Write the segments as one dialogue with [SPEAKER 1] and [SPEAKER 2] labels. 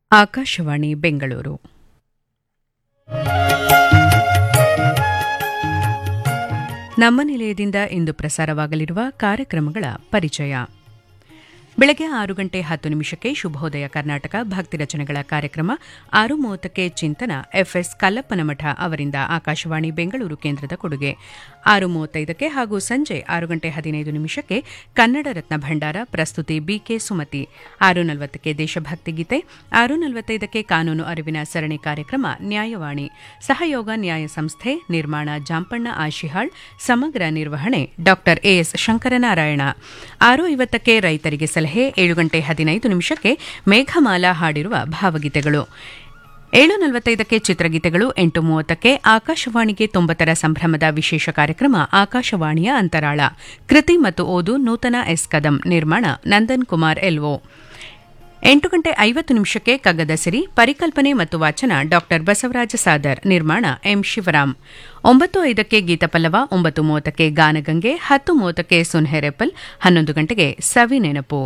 [SPEAKER 1] ಆಕಾಶವಾಣಿ ಬೆಂಗಳೂರು ನಮ್ಮ ನಿಲಯದಿಂದ ಇಂದು ಪ್ರಸಾರವಾಗಲಿರುವ ಕಾರ್ಯಕ್ರಮಗಳ ಪರಿಚಯ ಬೆಳಗ್ಗೆ ಆರು ಗಂಟೆ ಹತ್ತು ನಿಮಿಷಕ್ಕೆ ಶುಭೋದಯ ಕರ್ನಾಟಕ ಭಕ್ತಿ ರಚನೆಗಳ ಕಾರ್ಯಕ್ರಮ ಆರು ಮೂವತ್ತಕ್ಕೆ ಚಿಂತನ ಎಫ್ಎಸ್ ಕಲ್ಲಪ್ಪನಮಠ ಅವರಿಂದ ಆಕಾಶವಾಣಿ ಬೆಂಗಳೂರು ಕೇಂದ್ರದ ಕೊಡುಗೆ ಆರು ಮೂವತ್ತೈದಕ್ಕೆ ಹಾಗೂ ಸಂಜೆ ಆರು ಗಂಟೆ ಹದಿನೈದು ನಿಮಿಷಕ್ಕೆ ಕನ್ನಡ ರತ್ನ ಭಂಡಾರ ಪ್ರಸ್ತುತಿ ಬಿಕೆ ಸುಮತಿ ಆರು ನಲವತ್ತಕ್ಕೆ ದೇಶಭಕ್ತಿ ಗೀತೆ ಆರು ನಲವತ್ತೈದಕ್ಕೆ ಕಾನೂನು ಅರಿವಿನ ಸರಣಿ ಕಾರ್ಯಕ್ರಮ ನ್ಯಾಯವಾಣಿ ಸಹಯೋಗ ನ್ಯಾಯ ಸಂಸ್ಥೆ ನಿರ್ಮಾಣ ಜಾಂಪಣ್ಣ ಆಶಿಹಾಳ್ ಸಮಗ್ರ ನಿರ್ವಹಣೆ ಡಾ ಎಎಸ್ ಶಂಕರನಾರಾಯಣ ಆರು ಐವತ್ತಕ್ಕೆ ರೈತರಿಗೆ ಸಲಹೆ ಏಳು ಗಂಟೆ ಹದಿನೈದು ನಿಮಿಷಕ್ಕೆ ಮೇಘಮಾಲಾ ಹಾಡಿರುವ ಭಾವಗೀತೆಗಳು ಏಳು ನಲವತ್ತೈದಕ್ಕೆ ಚಿತ್ರಗೀತೆಗಳು ಎಂಟು ಮೂವತ್ತಕ್ಕೆ ಆಕಾಶವಾಣಿಗೆ ತೊಂಬತ್ತರ ಸಂಭ್ರಮದ ವಿಶೇಷ ಕಾರ್ಯಕ್ರಮ ಆಕಾಶವಾಣಿಯ ಅಂತರಾಳ ಕೃತಿ ಮತ್ತು ಓದು ನೂತನ ಎಸ್ ಕದಂ ನಿರ್ಮಾಣ ನಂದನ್ ಕುಮಾರ್ ಎಲ್ಒ ಎಂಟು ಗಂಟೆ ಐವತ್ತು ನಿಮಿಷಕ್ಕೆ ಕಗ್ಗದ ಸಿರಿ ಪರಿಕಲ್ಪನೆ ಮತ್ತು ವಾಚನ ಡಾ ಬಸವರಾಜ ಸಾದರ್ ನಿರ್ಮಾಣ ಎಂ ಶಿವರಾಮ್ ಒಂಬತ್ತು ಐದಕ್ಕೆ ಗೀತಪಲ್ಲವ ಒಂಬತ್ತು ಮೂವತ್ತಕ್ಕೆ ಗಾನಗಂಗೆ ಹತ್ತು ಮೂವತ್ತಕ್ಕೆ ಸುನ್ಹೆರೆಪಲ್ ಹನ್ನೊಂದು ಗಂಟೆಗೆ ಸವಿ ನೆನಪು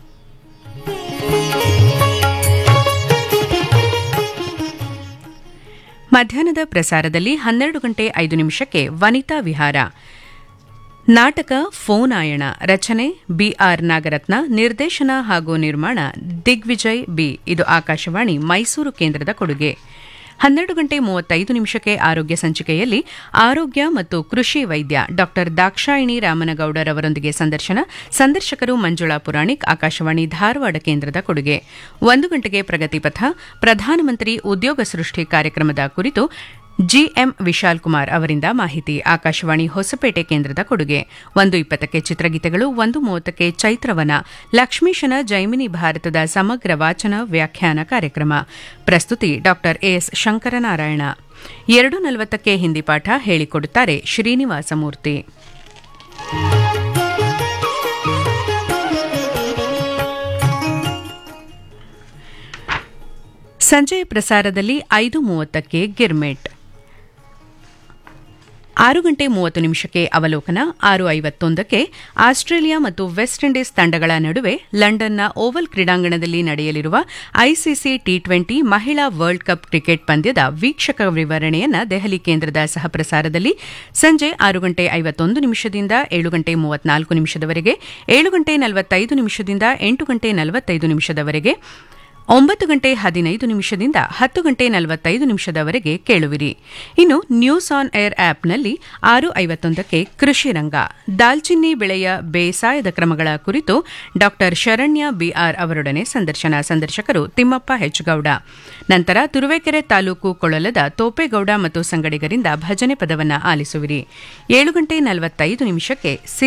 [SPEAKER 1] ಮಧ್ಯಾಹ್ನದ ಪ್ರಸಾರದಲ್ಲಿ ಹನ್ನೆರಡು ಗಂಟೆ ಐದು ನಿಮಿಷಕ್ಕೆ ವನಿತಾ ವಿಹಾರ ನಾಟಕ ಫೋನಾಯಣ ರಚನೆ ಬಿಆರ್ ನಾಗರತ್ನ ನಿರ್ದೇಶನ ಹಾಗೂ ನಿರ್ಮಾಣ ದಿಗ್ವಿಜಯ್ ಬಿ ಇದು ಆಕಾಶವಾಣಿ ಮೈಸೂರು ಕೇಂದ್ರದ ಕೊಡುಗೆ ಹನ್ನೆರಡು ಗಂಟೆ ಮೂವತ್ತೈದು ನಿಮಿಷಕ್ಕೆ ಆರೋಗ್ಯ ಸಂಚಿಕೆಯಲ್ಲಿ ಆರೋಗ್ಯ ಮತ್ತು ಕೃಷಿ ವೈದ್ಯ ಡಾ ದಾಕ್ಷಾಯಿಣಿ ರಾಮನಗೌಡರವರೊಂದಿಗೆ ಸಂದರ್ಶನ ಸಂದರ್ಶಕರು ಮಂಜುಳಾ ಪುರಾಣಿಕ್ ಆಕಾಶವಾಣಿ ಧಾರವಾಡ ಕೇಂದ್ರದ ಕೊಡುಗೆ ಒಂದು ಗಂಟೆಗೆ ಪ್ರಗತಿಪಥ ಪ್ರಧಾನಮಂತ್ರಿ ಉದ್ಯೋಗ ಸೃಷ್ಟಿ ಕಾರ್ಯಕ್ರಮದ ಕುರಿತು ಜಿಎಂ ವಿಶಾಲ್ ಕುಮಾರ್ ಅವರಿಂದ ಮಾಹಿತಿ ಆಕಾಶವಾಣಿ ಹೊಸಪೇಟೆ ಕೇಂದ್ರದ ಕೊಡುಗೆ ಒಂದು ಇಪ್ಪತ್ತಕ್ಕೆ ಚಿತ್ರಗೀತೆಗಳು ಒಂದು ಮೂವತ್ತಕ್ಕೆ ಚೈತ್ರವನ ಲಕ್ಷ್ಮೀಶನ ಜೈಮಿನಿ ಭಾರತದ ಸಮಗ್ರ ವಾಚನ ವ್ಯಾಖ್ಯಾನ ಕಾರ್ಯಕ್ರಮ ಪ್ರಸ್ತುತಿ ಡಾ ಎಎಸ್ ಶಂಕರನಾರಾಯಣ ಎರಡು ನಲವತ್ತಕ್ಕೆ ಹಿಂದಿ ಪಾಠ ಹೇಳಿಕೊಡುತ್ತಾರೆ ಶ್ರೀನಿವಾಸಮೂರ್ತಿ ಸಂಜೆಯ ಪ್ರಸಾರದಲ್ಲಿ ಐದು ಮೂವತ್ತಕ್ಕೆ ಗಿರ್ಮೆಟ್ ಆರು ಗಂಟೆ ಮೂವತ್ತು ನಿಮಿಷಕ್ಕೆ ಅವಲೋಕನ ಆರು ಐವತ್ತೊಂದಕ್ಕೆ ಆಸ್ಟ್ರೇಲಿಯಾ ಮತ್ತು ವೆಸ್ಟ್ ಇಂಡೀಸ್ ತಂಡಗಳ ನಡುವೆ ಲಂಡನ್ನ ಓವಲ್ ಕ್ರೀಡಾಂಗಣದಲ್ಲಿ ನಡೆಯಲಿರುವ ಐಸಿಸಿ ಟಿ ಟ್ವೆಂಟಿ ಮಹಿಳಾ ವರ್ಲ್ಡ್ ಕಪ್ ಕ್ರಿಕೆಟ್ ಪಂದ್ಯದ ವೀಕ್ಷಕ ವಿವರಣೆಯನ್ನು ದೆಹಲಿ ಕೇಂದ್ರದ ಸಹಪ್ರಸಾರದಲ್ಲಿ ಸಂಜೆ ಆರು ಗಂಟೆ ಐವತ್ತೊಂದು ನಿಮಿಷದಿಂದ ಏಳು ಗಂಟೆ ಮೂವತ್ನಾಲ್ಕು ನಿಮಿಷದವರೆಗೆ ಏಳು ಗಂಟೆ ನಲವತ್ತೈದು ನಿಮಿಷದಿಂದ ಎಂಟು ಗಂಟೆ ನಲವತ್ತೈದು ನಿಮಿಷದವರೆಗೆ ಒಂಬತ್ತು ಗಂಟೆ ಹದಿನೈದು ನಿಮಿಷದಿಂದ ಹತ್ತು ಗಂಟೆ ನಲವತ್ತೈದು ನಿಮಿಷದವರೆಗೆ ಕೇಳುವಿರಿ ಇನ್ನು ನ್ಯೂಸ್ ಆನ್ ಏರ್ ಆಪ್ನಲ್ಲಿ ಆರು ಐವತ್ತೊಂದಕ್ಕೆ ಕೃಷಿ ರಂಗ ದಾಲ್ಚಿನ್ನಿ ಬೆಳೆಯ ಬೇಸಾಯದ ಕ್ರಮಗಳ ಕುರಿತು ಡಾ ಶರಣ್ಯ ಬಿಆರ್ ಅವರೊಡನೆ ಸಂದರ್ಶನ ಸಂದರ್ಶಕರು ತಿಮ್ಮಪ್ಪ ಹೆಚ್ಗೌಡ ನಂತರ ತುರುವೇಕೆರೆ ತಾಲೂಕು ಕೊಳಲದ ತೋಪೇಗೌಡ ಮತ್ತು ಸಂಗಡಿಗರಿಂದ ಭಜನೆ ಪದವನ್ನು ಆಲಿಸುವಿರಿ ಏಳು ಗಂಟೆ ನಲವತ್ತೈದು ನಿಮಿಷಕ್ಕೆ